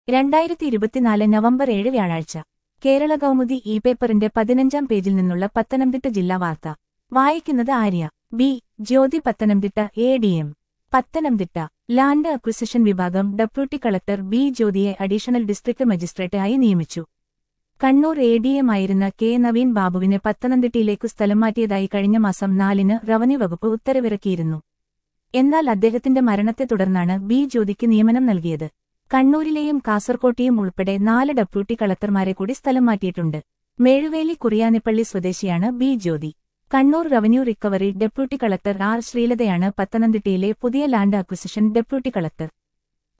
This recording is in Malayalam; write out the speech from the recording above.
രണ്ടായിരത്തി ഇരുപത്തിനാല് നവംബർ ഏഴ് വ്യാഴാഴ്ച കേരള കൗമുദി ഇ പേപ്പറിന്റെ പതിനഞ്ചാം പേജിൽ നിന്നുള്ള പത്തനംതിട്ട ജില്ലാ വാർത്ത വായിക്കുന്നത് Arya B Jyothi Pathanamthitta A D M Pathanamthitta land acquisition വിഭാഗം ഡെപ്യൂട്ടി കളക്ടർ ബി ജ്യോതിയെ അഡീഷണൽ ഡിസ്ട്രിക്ട് മജിസ്ട്രേറ്റ് ആയി നിയമിച്ചു കണ്ണൂർ എ ഡി എം ആയിരുന്ന കെ നവീൻ ബാബുവിനെ പത്തനംതിട്ടയിലേക്കു സ്ഥലം മാറ്റിയതായി കഴിഞ്ഞ മാസം നാലിന് റവന്യൂ വകുപ്പ് ഉത്തരവിറക്കിയിരുന്നു എന്നാൽ അദ്ദേഹത്തിന്റെ മരണത്തെ തുടർന്നാണ് ബി ജ്യോതിക്ക് നിയമനം നൽകിയത് കണ്ണൂരിലെയും കാസർകോട്ടെയും ഉൾപ്പെടെ നാല് ഡെപ്യൂട്ടി കളക്ടർമാരെ കൂടി സ്ഥലം മാറ്റിയിട്ടുണ്ട് മേഴുവേലി കുറിയാനിപ്പള്ളി സ്വദേശിയാണ് B Jyothi Kannur revenue recovery deputy collector R ശ്രീലതയാണ് പത്തനംതിട്ടയിലെ പുതിയ ലാൻഡ് അക്വിസിഷൻ ഡെപ്യൂട്ടി കളക്ടർ